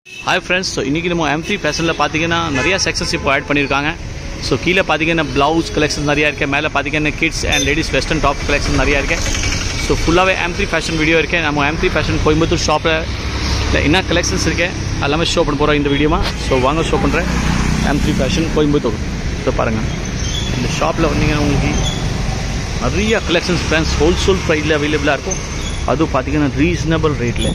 Hi friends so இன்றைக்கி நம்ம M three ஃபேஷனில் பார்த்தீங்கன்னா நிறையா செக்ஷன்ஸ் இப்போ ஆட் பண்ணியிருக்காங்க ஸோ கீழே பார்த்தீங்கன்னா ப்ளவுஸ் கலெக்ஷன் நிறையா இருக்குது மேலே பார்த்தீங்கன்னா kids and ladies western top collection நிறையா இருக்குது ஸோ ஃபுல்லாகவே எம் த்ரீ ஃபேஷன் வீடியோ இருக்குது நம்ம எம் த்ரீ ஃபேஷன் கோயம்புத்தூர் ஷாப்பில் இல்லை என்ன கலெக்ஷன்ஸ் இருக்கு எல்லாமே ஷோ பண்ண போகிறோம் இந்த வீடியோமா ஸோ வாங்க ஷோ பண்ணுறேன் M three fashion Coimbatore so பாருங்கள் இந்த ஷாப்பில் வந்தீங்கன்னா உங்களுக்கு நிறைய கலெக்ஷன்ஸ் ஃப்ரெண்ட்ஸ் ஹோல்சேல் ப்ரைஸில் அவைலபிளாக இருக்கும் அதுவும் பார்த்தீங்கன்னா ரீசனபிள் ரேட்டில்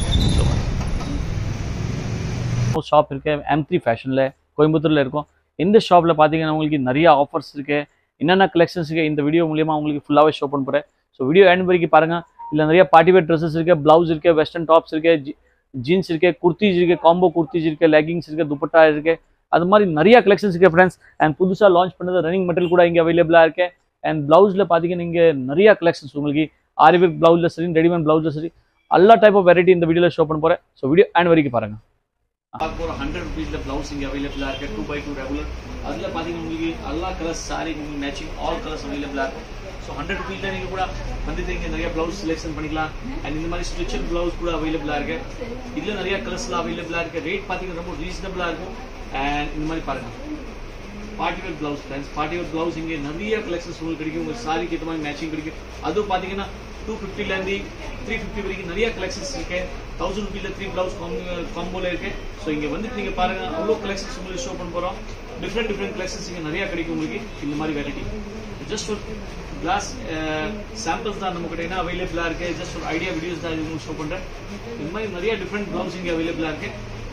ஸோ ஷாப் இருக்கு எம் த்ரீ ஃபேஷனில் கோயம்புத்தூரில் இருக்கும் இந்த ஷாப்பில் பார்த்தீங்கன்னா உங்களுக்கு நிறைய ஆஃபர்ஸ் இருக்கு என்னென்ன கலெக்ஷன்ஸ் இருக்கு இந்த வீடியோ மூலியமா உங்களுக்கு ஃபுல்லாகவே ஷோ பண்ண போகிறேன் ஸோ வீடியோ எண்ட் வரைக்கும் பாருங்க இல்லை நிறைய பார்ட்டி வேர் ட்ரெஸ்ஸஸ் இருக்கு ப்ளவுஸ் இருக்கு வெஸ்டர்ன் டாப்ஸ் இருக்கு ஜீன்ஸ் இருக்கு குர்த்திஸ் இருக்கு காம்போ குர்த்திஸ் இருக்கு லெகிங்ஸ் இருக்கு துப்பட்டா இருக்கு அது மாதிரி நிறைய கலெக்ஷன்ஸ் இருக்கு ஃப்ரெண்ட்ஸ் அண்ட் புதுசாக லான்ச் பண்ணது ரன்னிங் மெட்டீரியல் கூட இங்கே அவைலபிளாக இருக்கு அண்ட் ப்ளவுஸில் பார்த்தீங்கன்னா இங்கே நிறைய கலெக்ஷன்ஸ் உங்களுக்கு ஆரிவிக் ப்ளவுஸில் சரி ரெடிமேட் ப்ளவுஸில் சரி எல்லா டைப் ஆஃப் வெரைட்டி இந்த வீடியோவில் ஷோ பண்ண போகிறேன் ஸோ வீடியோ அண்ட் வரைக்கும் பாருங்க பார்க்க போகிற ஹண்ட்ரட் ருபீஸில் ப்ளவுஸ் இங்கே அவைலபிளாக இருக்குது டூ பை டூ ரெகுலர் அதில் பார்த்தீங்கன்னா உங்களுக்கு எல்லா கலர்ஸ் சாரி உங்களுக்கு மேட்சிங் ஆல் கலர்ஸ் அவைலபிளாக இருக்கும் ஸோ ஹண்ட்ரட் ருபீஸில் நீங்கள் கூட வந்துட்டு இங்கே நிறைய ப்ளவுஸ் செலெக்ஷன் பண்ணிக்கலாம் அண்ட் இந்த மாதிரி ஸ்ட்ரிச்சர் ப்ளவுஸ் கூட அவைலபிளாக இருக்கு இதில் நிறைய கலர்ஸ்லாம் அவைலபிளாக இருக்கு ரேட் பார்த்தீங்கன்னா ரொம்ப ரீசனபிளாக இருக்கும் அண்ட் இந்த மாதிரி பாருங்க party wear blouse friends party wear blouse இங்கே நிறைய கலெக்ஷன்ஸ் உங்களுக்கு கிடைக்கும் உங்கள் சாரிக்கு ஏற்ற மாதிரி மேட்சிங் கிடைக்கும் அதுவும் பார்த்தீங்கன்னா டூ ஃபிஃப்டிலேருந்து த்ரீ ஃபிஃப்டி வரைக்கும் நிறைய கலெக்ஷன்ஸ் இருக்கு தௌசண்ட் ருபீல த்ரீ ப்ளவுஸ் காம்போல இருக்கு ஸோ இங்கே வந்துட்டு நீங்கள் பாருங்க அவ்வளோ கலெக்ஷன்ஸ் உங்களுக்கு ஷோ பண்ண போகிறோம் டிஃப்ரெண்ட் டிஃப்ரெண்ட் கலெக்ஷன்ஸ் இங்கே நிறைய கிடைக்கும் உங்களுக்கு இந்த மாதிரி வெரைட்டி ஜஸ்ட் ஒரு கிளாஸ் சாம்பிள்ஸ் தான் நம்ம கிட்ட என்ன அவைலபிளாக இருக்கு ஜஸ்ட் ஒரு ஐடியா வீடியோஸ் தான் இது ஷோ பண்ணுறேன் இந்த மாதிரி நிறைய டிஃப்ரெண்ட் ப்ளவுஸ் இங்கே அவைலபிளாக இருக்கு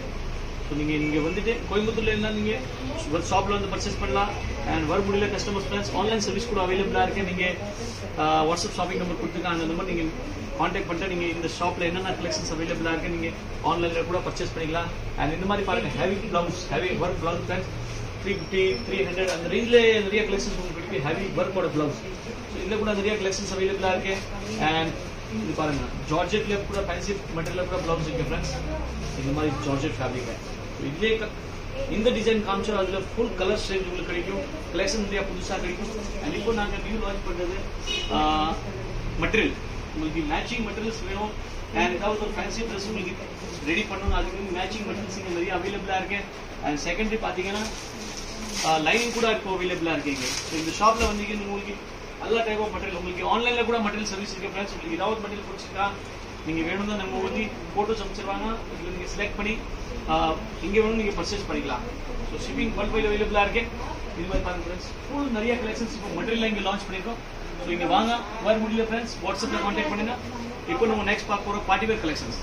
ஸோ நீங்கள் இங்கே வந்துட்டு கோயம்புத்தூர்ல இருந்தால் நீங்கள் ஷாப்பில் வந்து பர்ச்சேஸ் பண்ணலாம் அண்ட் வர முடியல கஸ்டமர்ஸ் ஃப்ரெண்ட்ஸ் ஆன்லைன் சர்வீஸ் கூட அவைலபிளாக இருக்கு நீங்கள் வாட்ஸ்அப் ஷாப்பிங் நம்பர் கொடுத்துருக்காங்க அந்த நம்பர் நீங்கள் காண்டாக்ட் பண்ணிட்டு நீங்கள் இந்த ஷாப்பில் என்னென்ன கலெக்ஷன்ஸ் அவைலபிளாக இருக்கு நீங்கள் ஆன்லைனில் கூட பர்ச்சேஸ் பண்ணிக்கலாம் அண்ட் இந்த மாதிரி பாருங்க heavy blouse heavy work blouse friends three fifty three hundred அந்த ரேஞ்சில் நிறைய கலெக்ஷன்ஸ் உங்களுக்கு இருக்கு ஹெவி ஒர்க்கோட ப்ளவுஸ் ஸோ இதில் கூட நிறைய கலெக்ஷன்ஸ் அவைலபிளாக இருக்கு அண்ட் இது பாருங்க ஜார்ஜெட்ல கூட ஃபேன்சி மெட்டீரியல் கூட ப்ளவுஸ் இருக்கு ஃப்ரெண்ட்ஸ் இந்த மாதிரி ஜார்ஜெட் ஃபேப்ரிக் இதே இந்த டிசைன் காமிச்சோம் அதுல ஃபுல் கலர் ரேஞ்ச் உங்களுக்கு கிடைக்கும் கலெக்ஷன் நிறைய புதுசா கிடைக்கும் அண்ட் இப்போ நாங்க நியூ லான்ச் பண்றது மெட்டீரியல் உங்களுக்கு மேட்சிங் மெட்டீரியல்ஸ் வேணும் அண்ட் ஏதாவது ஒரு ஃபேன்சி ட்ரெஸ் உங்களுக்கு ரெடி பண்ணணும் அதுக்கு மேட்சிங் மெட்டீரியல்ஸ் இங்கே நிறைய அவைலபிளா இருக்கு அண்ட் செகண்டரி பாத்தீங்கன்னா லைனிங் கூட இப்போ அவைலபிளா இருக்கீங்க ஸோ இந்த ஷாப்ல வந்து உங்களுக்கு எல்லா டைப் ஆஃப் மெட்டீரியல் உங்களுக்கு ஆன்லைன்ல கூட மெட்டீரியல் சர்வீஸ் இருக்கு ஃப்ரெண்ட்ஸ் உங்களுக்கு ஏதாவது மெட்டீரியல் பிடிச்சிருக்கா நீங்க வேணும் தான் நம்ம வந்து போட்டோஸ் அமைச்சிருவாங்க இதுல நீங்க செலக்ட் பண்ணி இங்க வேணும் நீங்க பர்ச்சேஸ் பண்ணிக்கலாம் ஸோ ஷிப்பிங் வேர்ல்ட் வைட் அவைலபிளா இருக்கு இது மாதிரி பாருங்க ஃப்ரெண்ட்ஸ் ஃபுல் நிறைய கலெக்ஷன்ஸ் இப்போ மெட்டீரியல் இங்க லான்ச் பண்ணிருக்கோம் ஸோ இங்க வாங்க வர முடியல ஃப்ரெண்ட்ஸ் வாட்ஸ்அப்ல கான்டாக்ட் பண்ணுங்க இப்போ நம்ம நெக்ஸ்ட் பார்க்க போறோம் party wear collections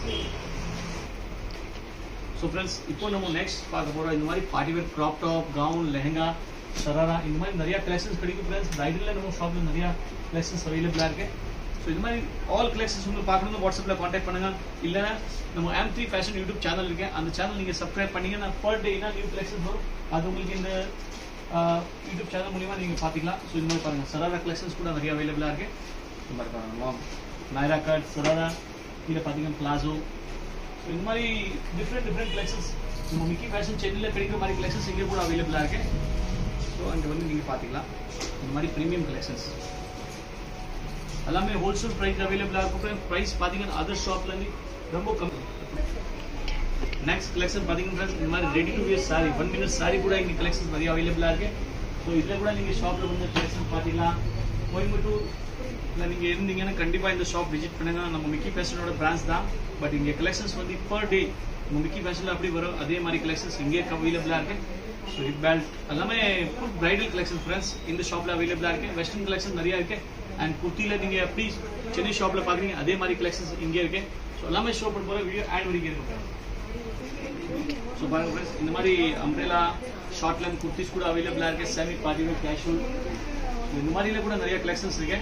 so friends இப்போ நம்ம நெக்ஸ்ட் பார்க்க போறோம் இந்த மாதிரி party wear crop top gown lehenga sharara இந்த மாதிரி நிறைய கலெக்ஷன்ஸ் கிடைக்கும் ஃப்ரெண்ட்ஸ் பிரைடல்ல நம்ம ஷாப்ல நிறைய கலெக்ஷன்ஸ் அவைலபிளா இருக்கு ஸோ இது மாதிரி ஆல் கலெக்ஷன்ஸ் உங்களுக்கு பார்க்கணும் வாட்ஸ்அப்ல கான்டாக்ட் பண்ணுங்க இல்லைன்னா நம்ம M three fashion YouTube channel இருக்கு அந்த சேனல் நீங்க சப்ஸ்கிரைப் பண்ணீங்கன்னா பர் டே என்ன நியூ கலெக்ஷன்ஸ் வரும் அது உங்களுக்கு இந்த யூடியூப் சேனல் மூலியமா நீங்க பாத்துக்கலாம் ஸோ இந்த மாதிரி பாருங்க சராரா கலெக்ஷன்ஸ் கூட நிறைய அவைலபிளா இருக்கு இந்த மாதிரி பாருங்க லாங் நைரா கட் சராரா கீழே பார்த்தீங்கன்னா பிளாசோ ஸோ இந்த மாதிரி டிஃப்ரெண்ட் டிஃப்ரெண்ட் கலெக்ஷன்ஸ் நம்ம மிக்கி ஃபேஷன் சென்னையில் கிடைக்கிற மாதிரி கலெக்ஷன்ஸ் இங்கே கூட அவைலபிளாக இருக்கு ஸோ அங்கே வந்து நீங்கள் பார்த்துக்கலாம் இந்த மாதிரி ப்ரீமியம் கலெக்ஷன்ஸ் எல்லாமே ஹோல்சேல் ப்ரைஸ் அவைலபிளாக இருக்கும் ப்ரைஸ் பார்த்தீங்கன்னா அதர் ஷாப்லேருந்து ரொம்ப கம்மி நெக்ஸ்ட் கலெக்ஷன் பார்த்தீங்கன்னா இந்த மாதிரி ready to wear sari one minute sari கூட இங்கே கலெக்ஷன்ஸ் நிறைய அவைலபிளாக இருக்கு ஸோ இதில் கூட நீங்கள் ஷாப்பில் வந்து கலெக்ஷன் பார்த்தீங்கன்னா கோயம்புத்தூர் இல்லை நீங்கள் இருந்தீங்கன்னா கண்டிப்பாக இந்த ஷாப் விசிட் பண்ணுங்க நம்ம மிக்கி ஃபேஷனோட பிரான்ச் தான் பட் இங்கே கலெக்ஷன்ஸ் வந்து பர் டே நம்ம மிக்கி ஃபேஷனில் அப்படி வரும் அதே மாதிரி கலெக்ஷன்ஸ் இங்கே அவைலபிளாக இருக்கு ஸோ ஹிப் பெல்ட் எல்லாமே ஃபுல் பிரைடல் கலெக்ஷன் ஃப்ரெண்ட்ஸ் இந்த ஷாப்பில் அவைலபிளாக இருக்கு வெஸ்டர்ன் கலெக்ஷன் நிறைய இருக்கு அண்ட் குர்த்தியில் நீங்கள் எப்படி சென்னை ஷாப்பில் பார்க்குறீங்க அதே மாதிரி கலெக்ஷன்ஸ் இங்கே இருக்கு ஸோ எல்லாமே ஷோ பண்ண போகிற வீடியோ ஆட் வரைக்கும் இருக்கும் ஸோ பாருங்க ஃப்ரெண்ட்ஸ் இந்த மாதிரி அம்ப்ரெலா ஷார்ட் லென்த் குர்த்திஸ் கூட அவைலபிளாக இருக்கு செமி பார்ட்டி கேஷுவல் இந்த மாதிரில கூட நிறைய கலெக்ஷன்ஸ் இருக்கு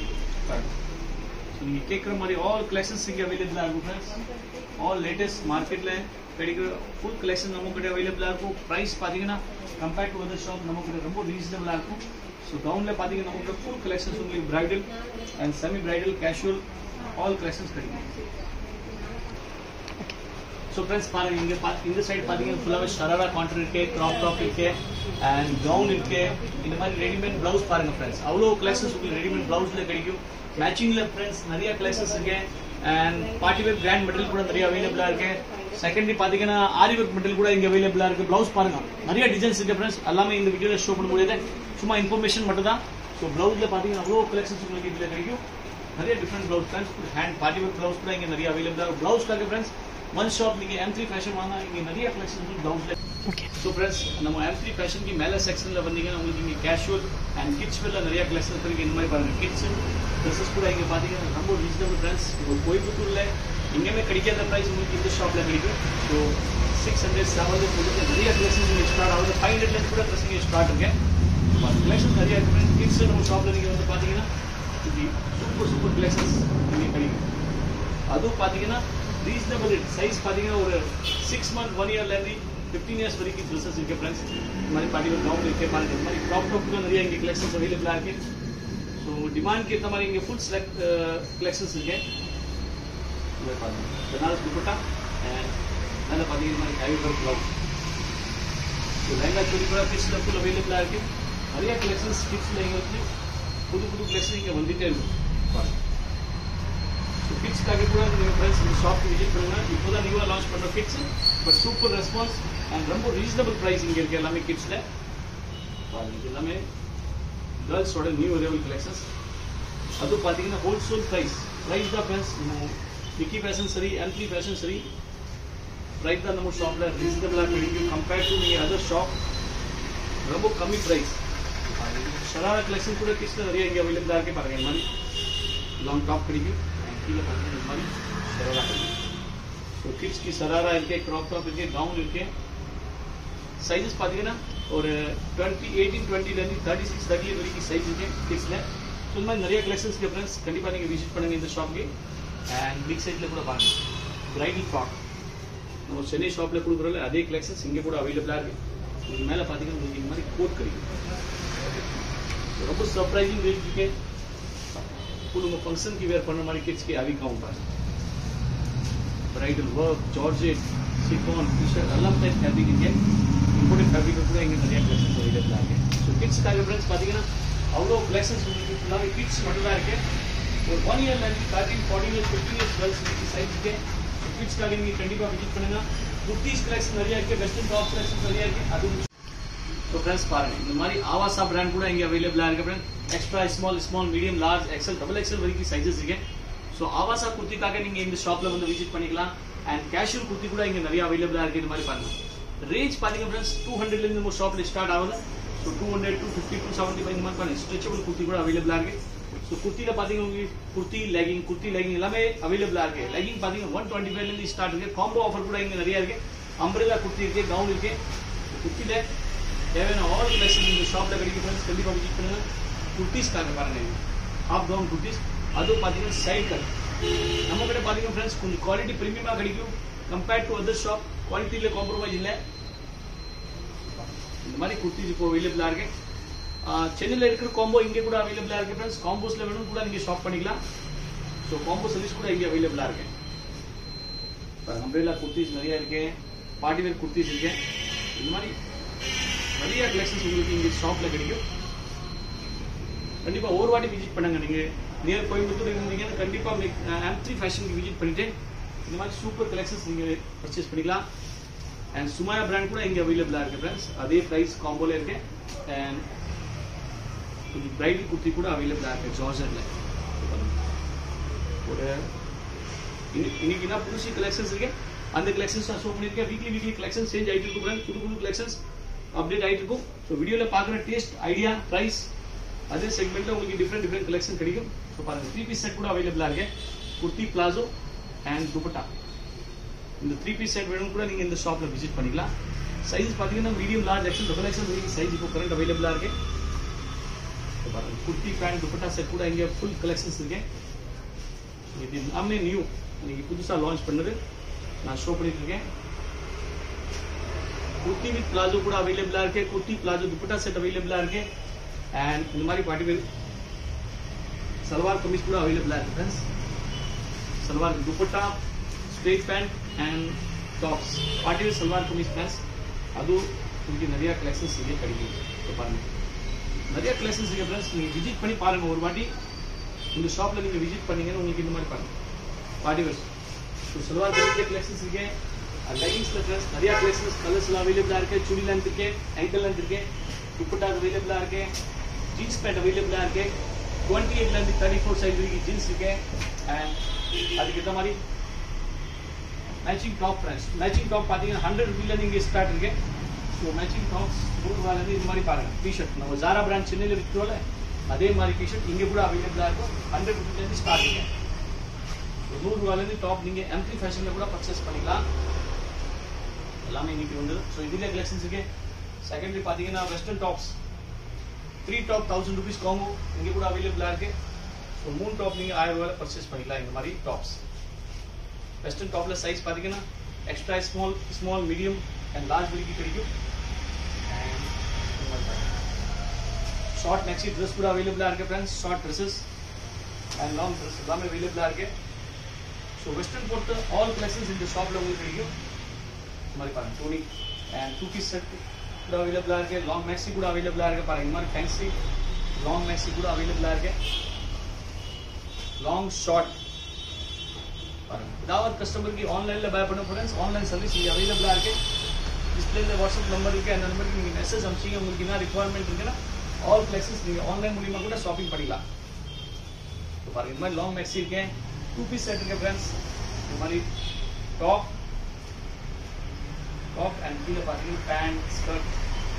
ஸோ நீங்கள் கேட்குற மாதிரி ஆல் கலெக்ஷன்ஸ் இங்கே அவைலபிளாக இருக்கும் ஃப்ரெண்ட்ஸ் ஆல் லேட்டஸ்ட் மார்க்கெட்டில் கிடைக்கிற ஃபுல் கலெக்ஷன் நம்ம கிட்ட அவைலபிளாக இருக்கும் ப்ரைஸ் பார்த்தீங்கன்னா கம்பேர்ட் டு அதர் ஷாப் நம்ம கிட்ட ரொம்ப ரீசனபிளாக இருக்கும் ஸோ கவுனில் பார்த்தீங்கன்னா நம்ம கிட்ட ஃபுல் கலெக்ஷன்ஸ் உங்களுக்கு bridal and semi bridal casual all collections கிடைக்கும் ஸோ ஃப்ரெண்ட்ஸ் பாருங்க இங்க பா இந்த சைடு பார்த்தீங்கன்னா ஃபுல்லாகவே ஷராரா கான்டர் இருக்கு கிராப் டாப் இருக்கு அண்ட் கவுன் இருக்கு இந்த மாதிரி ரெடிமேட் ப்ளவுஸ் பாருங்க ஃப்ரெண்ட்ஸ் அவ்வளோ கலெக்ஷன்ஸ் உங்களுக்கு ரெடிமேட் ப்ளவுஸ்ல கிடைக்கும் மேட்சிங்ல ஃப்ரெண்ட்ஸ் நிறைய கலெக்ஷன்ஸ் இருக்கு and party wear grand material கூட நிறைய அவைலபிளா இருக்கு செகண்டரி பாத்தீங்கன்னா ஆரி ஒர்க் மெட்டீரியல் கூட இங்க அவைலபிளா இருக்கு பிளவுஸ் பாருங்க நிறைய டிசைன்ஸ் இருக்கு ஃப்ரெண்ட்ஸ் எல்லாமே இந்த வீடியோல ஷோ பண்ண முடியாது சும்மா இன்ஃபர்மேஷன் மட்டும் தான் ஸோ பிளவுஸ்ல பாத்தீங்கன்னா அவ்வளோ கலெக்ஷன்ஸ் உங்களுக்கு இதுல கிடைக்கும் நிறைய different blouse friends hand party work blouse கூட இங்க நிறைய அவைலபிளா இருக்கு பிளவுஸ்க்காக ஃப்ரெண்ட்ஸ் ஒன் ஷாப் நீங்க எம் த்ரீ ஃபேஷன் வாங்க இங்க நிறைய கலெக்ஷன்ஸ் பிளவுஸ்ல ஓகே ஸோ ஃப்ரெண்ட்ஸ் நம்ம எம் த்ரீ ஃபேஷனுக்கு மேலே செக்ஷனில் வந்தீங்கன்னா உங்களுக்கு இங்கே கேஷுவல் அண்ட் கிட்ஸ் வேர்ல நிறைய கலெக்ஷன்ஸ் இருக்கு இந்த மாதிரி பாருங்க கிட்ஸ் ட்ரெஸ்ஸஸ் கூட இங்கே பார்த்தீங்கன்னா ரொம்ப ரீசனபிள் ஃப்ரெண்ட்ஸ் இப்போ கோயம்புத்தூரில் எங்கேயுமே கிடைக்காத ப்ரைஸ் உங்களுக்கு இந்த ஷாப்பில் கிடைக்கும் so six hundred seven hundred கொடுத்து நிறைய கலெக்ஷன்ஸ் இங்கே ஸ்டார்ட் ஆகுது ஃபைவ் ஹண்ட்ரட்லேருந்து கூட ட்ரெஸ் இங்கே ஸ்டார்ட் இருக்கு கலெக்ஷன் நிறைய இருக்கு கிட்ஸ் நம்ம ஷாப்பில் நீங்கள் வந்து பார்த்தீங்கன்னா இப்படி சூப்பர் சூப்பர் கலெக்ஷன்ஸ் இங்கே கிடைக்கும் அதுவும் பார்த்தீங்கன்னா ரீசனபிள் சைஸ் பார்த்தீங்கன்னா ஒரு சிக்ஸ் மந்த் ஒன் இயர்லேருந்து ஃபிஃப்டீன் இயர்ஸ் வரைக்கும் ட்ரெஸ்ஸஸ் இருக்கு ஃப்ரெண்ட்ஸ் இந்த மாதிரி பார்த்தீங்கன்னா கவுன் இருக்கு பாருங்க இந்த மாதிரி க்ராப் டாப் கூட நிறைய இங்கே கலெக்ஷன்ஸ் அவைலபிளாக இருக்கு ஸோ உங்கள் டிமாண்ட்க்கு ஏற்ற மாதிரி இங்கே ஃபுல் செலக்ட் கலெக்ஷன்ஸ் இருக்கு இதை பாருங்க பனாரஸ் துப்பட்டா அண்ட் அதில் பார்த்தீங்கன்னா இந்த மாதிரி heavy work blouse so lehenga chudi கூட கிட்ஸில் ஃபுல் அவைலபிளாக இருக்கு நிறைய கலெக்ஷன்ஸ் கிட்ஸில் எங்களுக்கு புது புது கலெக்ஷன் இங்கே வந்துட்டே இருக்கும் பாருங்க கிட்ஸ்க்காக கூட நீங்கள் ஃப்ரெண்ட்ஸ் இந்த ஷாப்க்கு விசிட் பண்ணுங்க இப்போ தான் நியூவாக லான்ச் பண்ணுற kids but super response and ரொம்ப ரீசனபிள் ப்ரைஸ் இங்கே இருக்குது எல்லாமே கிட்ஸில் இது எல்லாமே கேர்ள்ஸோட நியூ அரைவல் கலெக்ஷன்ஸ் அதுவும் பார்த்தீங்கன்னா ஹோல்சேல் ப்ரைஸ் ப்ரைஸ் தான் ஃப்ரெண்ட்ஸ் விக்கி ஃபேஷன் சரி எம்டி ஃபேஷன் சரி ப்ரைஸ் தான் நம்ம ஷாப்பில் ரீசனபிளாக கிடைக்கும் கம்பேர்ட் டு நீங்கள் அதர் ஷாப் ரொம்ப கம்மி ப்ரைஸ் ஷராரா கலெக்ஷன் கூட கிட்ஸில் நிறைய இங்கே அவைலபிளாக இருக்கு பாருங்க இந்த மாதிரி லாங் டாப் கிடைக்கும் கீழே பார்த்தீங்கன்னா இந்த மாதிரி ஷராரா கிடைக்கும் ஸோ கிட்ஸ்க்கு ஷராரா இருக்கு க்ராப் டாப் இருக்கு கவுன் இருக்கு சைஸஸ் பார்த்தீங்கன்னா ஒரு டுவெண்ட்டி எயிட்டீன் டுவெண்ட்டிலேருந்து தேர்ட்டி சிக்ஸ் தேர்ட்டி வரைக்கும் சைஸ் இருக்கு கிட்ஸில் ஸோ இந்த மாதிரி நிறைய கலெக்ஷன்ஸ் இருக்கு ஃப்ரெண்ட்ஸ் கண்டிப்பாக நீங்கள் விசிட் பண்ணுங்க இந்த ஷாப்க்கு அண்ட் பிக் சைட்டில் கூட பாருங்க பிரைடல் ஃப்ராக் நம்ம சென்னை ஷாப்பில் கொடுக்குறோம்ல அதே கலெக்ஷன்ஸ் இங்கே கூட அவைலபிளாக இருக்கு இது மேலே பார்த்தீங்கன்னா உங்களுக்கு இந்த மாதிரி கோட் கிடைக்கும் ரொம்ப சர்ப்ரைசிங் ரேட் இருக்கு फुल उनको फंक्शन की वेयर पढ़ने वाली किड्स की अभी काउंट है bridal work georgette chiffon T shirt अलग टाइप फैब्रिक இங்கே இம்போர்ட் ஃபேப்ரிக் கூட இங்கே நிறைய கலெக்ஷன்ஸ் அவைலபிள் இருக்கு ஸோ கிட்ஸ்க்காக ஃப்ரெண்ட்ஸ் பார்த்தீங்கன்னா அவ்வளோ கலெக்ஷன்ஸ் உங்களுக்கு ஃபுல்லாகவே கிட்ஸ் மட்டும் தான் இருக்கு ஒரு ஒன் இயர்ல இருந்து thirteen fourteen years fifteen years girls size இருக்கு கிட்ஸ்க்காக நீங்கள் கண்டிப்பாக விசிட் பண்ணுங்க குர்த்திஸ் கலெக்ஷன் நிறைய இருக்கு வெஸ்டர்ன் டாப் கலெக்ஷன் நிறைய இருக்கு அது ஸோ ஃப்ரெண்ட்ஸ் பாருங்க இந்த மாதிரி ஆவாசா பிராண்ட் கூட இங்கே அவைலபிளாக இருக்கு friend extra small small medium large XL double XL வரைக்கும் சைஸஸ் இருக்கு ஸோ ஆவாசா குர்த்திக்காக நீங்கள் இந்த ஷாப்பில் வந்து விசிட் பண்ணிக்கலாம் அண்ட் கேஷுவல் குர்த்தி கூட இங்கே நிறைய அவைலபிளாக இருக்கு இந்த மாதிரி பாருங்க ரேஞ்ச் பார்த்தீங்க ஃப்ரெண்ட்ஸ் டூ ஹண்ட்ரட்லேருந்து நம்ம ஷாப்பில் ஸ்டார்ட் ஆகுது so two hundred two fifty two seventy five இந்த மாதிரி பாருங்க ஸ்ட்ரெச்சபிள் குர்த்தி கூட அவைலபிளாக இருக்கு ஸோ குர்த்தியில் பார்த்தீங்கன்னா உங்களுக்கு குர்த்தி லெகிங் குர்த்தி லெகிங் எல்லாமே அவைலபிளாக இருக்கு லெகிங் பார்த்தீங்கன்னா ஒன் டுவெண்ட்டி ஃபைவ்லேருந்து ஸ்டார்ட் இருக்கு காம்போ ஆஃபர் கூட இங்கே நிறைய இருக்கு அம்பரேலா குர்த்தி இருக்கு கவுன் இருக்கு குர்த்தியில் தேவையான ஆல் கலெக்ஷன் இந்த ஷாப்பில் கிடைக்கும் ஃப்ரெண்ட்ஸ் கண்டிப்பாக விசிட் பண்ணுங்க குர்த்திஸ்க்காக பாருங்க ஹாஃப் கவுன் குர்த்திஸ் அதுவும் பார்த்தீங்கன்னா சைட் கட் நம்ம கிட்ட பார்த்தீங்கன்னா ஃப்ரெண்ட்ஸ் கொஞ்சம் குவாலிட்டி ப்ரீமியமாக கிடைக்கும் கம்பேர்ட் டு அதர் ஷாப் குவாலிட்டியில் காம்ப்ரமைஸ் இல்லை இந்த மாதிரி குர்த்திஸ் இப்போ அவைலபிளாக இருக்கு சென்னையில் இருக்கிற காம்போ இங்கே கூட அவைலபிளாக இருக்கு ஃப்ரெண்ட்ஸ் காம்போஸில் வேணும் கூட நீங்கள் ஷாப் பண்ணிக்கலாம் ஸோ காம்போ சர்வீஸ் கூட இங்கே அவைலபிளாக இருக்கு அம்பரேலா குர்த்திஸ் நிறைய இருக்கு பார்ட்டி வேர் குர்த்திஸ் இருக்கு இந்த மாதிரி நிறைய கலெக்ஷன்ஸ் உங்களுக்கு இங்கே ஷாப்பில் கிடைக்கும் கண்டிப்பாக ஒரு வாட்டி விசிட் பண்ணுங்க நீங்கள் நியர் கோயம்புத்தூர் இருந்தீங்கன்னா கண்டிப்பாக ஆம் த்ரீ ஃபேஷனுக்கு விசிட் பண்ணிட்டு இந்த மாதிரி சூப்பர் கலெக்ஷன்ஸ் நீங்கள் பர்ச்சேஸ் பண்ணிக்கலாம் அண்ட் சுமாயா பிராண்ட் கூட இங்கே அவைலபிளாக இருக்குது ஃப்ரெண்ட்ஸ் அதே ப்ரைஸ் காம்போல இருக்கு அண்ட் கொஞ்சம் பிரைடல் குர்த்தி கூட அவைலபிளாக இருக்குது ஜார்ஜரில் ஒரு இன்னைக்கு இன்னைக்கு என்ன புதுசு கலெக்ஷன்ஸ் இருக்கு அந்த கலெக்ஷன்ஸ் நான் ஷோ பண்ணியிருக்கேன் வீக்லி வீக்லி கலெக்ஷன் சேஞ்ச் ஆகிட்டு இருக்கும் friends. புது புது கலெக்ஷன்ஸ் அப்டேட் ஆகிட்டு இருக்கும் ஸோ வீடியோவில் பார்க்குற டேஸ்ட் ஐடியா ப்ரைஸ் அதே செக்மெண்ட்டில் உங்களுக்கு டிஃப்ரெண்ட் டிஃப்ரெண்ட் கலெக்ஷன் கிடைக்கும் ஸோ பாருங்க த்ரீ பீஸ் செட் கூட அவைலபிளாக இருக்கு குர்த்தி பிளாசோ அண்ட் துப்பட்டா இந்த த்ரீ பீஸ் செட் வேணும் கூட நீங்கள் இந்த ஷாப்பில் விசிட் பண்ணிக்கலாம் சைஸ் பார்த்தீங்கன்னா medium large XL double XL வரைக்கும் சைஸ் இப்போ கரண்ட் அவைலபிளாக இருக்கு ஸோ பாருங்க குர்த்தி பேண்ட் துப்பட்டா செட் கூட இங்கே ஃபுல் கலெக்ஷன்ஸ் இருக்கு இது எல்லாமே நியூ இன்னைக்கு புதுசாக லான்ச் பண்ணது நான் ஷோ பண்ணிட்டு இருக்கேன் குர்த்தி வித் பிளாசோ கூட அவைலபிளாக இருக்கு குர்த்தி பிளாசோ துப்பட்டா செட் அவைலபிளாக இருக்கு அண்ட் இந்த மாதிரி பார்ட்டி வேர் சல்வார் கமீஸ் கூட அவைலபிளாக இருக்கு friends salwar dupatta straight pant and tops party wear salwar kameez friends அதுவும் உங்களுக்கு நிறைய கலெக்ஷன்ஸ் இங்கே கிடைக்கும் இப்போ பாருங்க நிறைய கலெக்ஷன்ஸ் இருக்கு ஃப்ரெண்ட்ஸ் நீங்கள் விசிட் பண்ணி பாருங்க ஒரு வாட்டி இந்த ஷாப்பில் நீங்கள் விசிட் பண்ணீங்கன்னா உங்களுக்கு இந்த மாதிரி பாருங்க party wears so salwar kameez collections இருக்கு லெகிங்ஸ்ல ட்ரெஸ் நிறைய கலெக்ஷன்ஸ் கலர்ஸ்லாம் அவைலபிளாக இருக்கு சுடி லென்த் இருக்கு ankle லென்த் இருக்கு துப்பட்டா அவைலபிளாக இருக்கு ஜீன்ஸ் பேண்ட் அவைலபிளாக இருக்கு டுவெண்ட்டி எயிட்லேருந்து தேர்ட்டி ஃபோர் சைஸ் வரைக்கும் ஜீன்ஸ் இருக்கு அண்ட் அதுக்கு ஏற்ற மாதிரி matching top friends matching top பார்த்தீங்கன்னா ஹண்ட்ரட் ருபீலேருந்து இங்கே ஸ்டார்ட் இருக்கு ஸோ மேட்சிங் டாப்ஸ் நூறு ரூபாயிலேருந்து இது மாதிரி பாருங்க டிஷர்ட் நம்ம ஜாரா பிராண்ட் சென்னையில் விற்கிறோம்ல அதே மாதிரி டிஷர்ட் இங்கே கூட அவைலபிளாக இருக்கும் ஹண்ட்ரட் ருபீலேருந்து ஸ்டார்ட் இருக்கு நூறு ரூபாயிலேருந்து டாப் நீங்கள் எம்டி ஃபேஷனில் கூட பர்ச்சேஸ் பண்ணிக்கலாம் எல்லாமே இன்னைக்கு வந்து ஸோ இதுலேயே கலெக்ஷன்ஸ் இருக்கு செகண்டரி பார்த்தீங்கன்னா western tops three top thousand rupees combo இங்கே கூட அவைலபிளாக இருக்கு ஸோ மூணு டாப் நீங்கள் ஆயிரம் ரூபாயில் பர்ச்சேஸ் பண்ணிக்கலாம் இந்த மாதிரி டாப்ஸ் வெஸ்டர்ன் டாப்ல சைஸ் பார்த்தீங்கன்னா extra small small medium and large வரைக்கும் கிடைக்கும் ஷார்ட் மேக்ஸி ட்ரெஸ் கூட அவைலபிளாக இருக்கு friends short dresses and long dress எல்லாமே அவைலபிளாக இருக்கு ஸோ வெஸ்டர்ன் பொறுத்த ஆல் கலெக்ஷன்ஸ் இந்த ஷாப்பில் உங்களுக்கு கிடைக்கும் இந்த மாதிரி பாருங்க டோனி அண்ட் டூ பீஸ் செட் கூட அவைலபிளாக இருக்கு லாங் மேக்ஸி கூட அவைலபிளாக இருக்கு பாருங்க இந்த மாதிரி ஃபேன்சி லாங் மேக்ஸி கூட அவைலபிளாக இருக்கு லாங் ஷார்ட் பாருங்க ஏதாவது கஸ்டமருக்கு ஆன்லைனில் பை பண்ண ஃப்ரெண்ட்ஸ் ஆன்லைன் சர்வீஸ் இங்கே அவைலபிளாக இருக்கு டிஸ்பிளேல வாட்ஸ்அப் நம்பர் இருக்கு அந்த நம்பருக்கு நீங்கள் மெசேஜ் அனுப்பிச்சிங்க உங்களுக்கு என்ன ரிக்குவயர்மெண்ட் இருக்குன்னா ஆல் கலெக்ஷன்ஸ் நீங்கள் ஆன்லைன் மூலியமாக கூட ஷாப்பிங் பண்ணிக்கலாம் இப்போ பாருங்க இந்த மாதிரி லாங் மேக்ஸி இருக்கேன் டூ பீஸ் செட் இருக்கு ஃப்ரெண்ட்ஸ் இந்த மாதிரி டாப் டாப் அண்ட் கீழே பார்த்தீங்கன்னா பேண்ட் ஸ்கர்ட்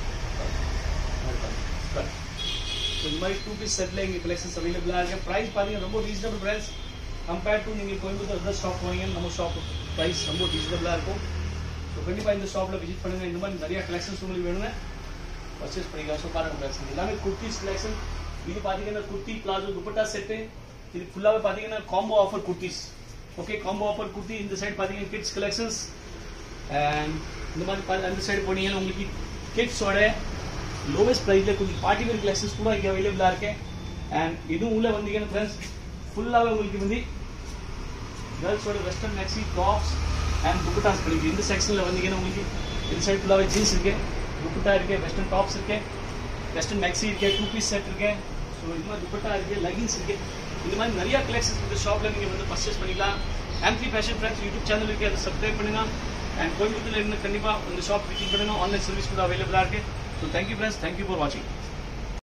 ஸ்கர்ட் ஸோ இந்த மாதிரி டூ பீஸ் செட்டில் இங்கே கலெக்ஷன்ஸ் அவைலபிளாக இருக்கு ப்ரைஸ் பார்த்தீங்கன்னா ரொம்ப ரீசனபிள் ப்ரைஸ் கம்பேர்ட் டு நீங்கள் கோயம்புத்தூர் அதர் ஷாப் போனீங்கன்னா நம்ம ஷாப் ப்ரைஸ் ரொம்ப ரீசனபிளாக இருக்கும் ஸோ கண்டிப்பாக இந்த ஷாப்பில் விசிட் பண்ணுங்கள் இந்த மாதிரி நிறைய கலெக்ஷன்ஸ் உங்களுக்கு வேணும்னா பர்ச்சேஸ் பண்ணிக்கலாம் ஸோ பாருங்க கலெக்ஷன் எல்லாமே குர்த்திஸ் கலெக்ஷன் இது பார்த்தீங்கன்னா குர்த்தி பிளாசோ துப்பட்டா செட்டு இது ஃபுல்லாகவே பார்த்தீங்கன்னா combo offer kurtis okay combo offer kurti இந்த சைடு பார்த்தீங்கன்னா கிட்ஸ் கலெக்ஷன்ஸ் அண்ட் இந்த மாதிரி பா- அந்த சைடு போனீங்கன்னா உங்களுக்கு கிட்ஸோட லோவஸ்ட் ப்ரைஸில் கொஞ்சம் பார்ட்டி வேர் கலெக்ஷன்ஸ் கூட இங்கே அவைலபிளாக இருக்கு அண்ட் இதுவும் உள்ளே வந்தீங்கன்னா ஃப்ரெண்ட்ஸ் ஃபுல்லாகவே உங்களுக்கு வந்து கேர்ள்ஸோட western maxi tops and dupattas கிடைக்கும் இந்த செக்ஷனில் வந்தீங்கன்னா உங்களுக்கு இந்த சைடு ஃபுல்லாகவே ஜீன்ஸ் இருக்கு துப்பட்டா இருக்கு வெஸ்டர்ன் டாப்ஸ் இருக்கு வெஸ்டர்ன் மேக்ஸி இருக்கு டூ பீஸ் செட் இருக்கு ஸோ இது மாதிரி துப்பட்டா இருக்கு லெகின்ஸ் இருக்கு இந்த மாதிரி நிறைய கலெக்ஷன்ஸ் இந்த ஷாப்பில் நீங்கள் வந்து பர்ச்சேஸ் பண்ணிக்கலாம் ஆம்ப்ளி ஃபேஷன் ஃப்ரெண்ட்ஸ் யூடியூப் சேனல் இருக்கு அதை சப்ஸ்கிரைப் பண்ணுங்க அண்ட் கோயம்புத்தூர்ல இருந்து கண்டிப்பாக இந்த ஷாப் விசிட் பண்ணுங்க ஆன்லைன் சர்வீஸ் கூட அவைலபிளாக இருக்கு so thank you friends thank you for வாட்சிங்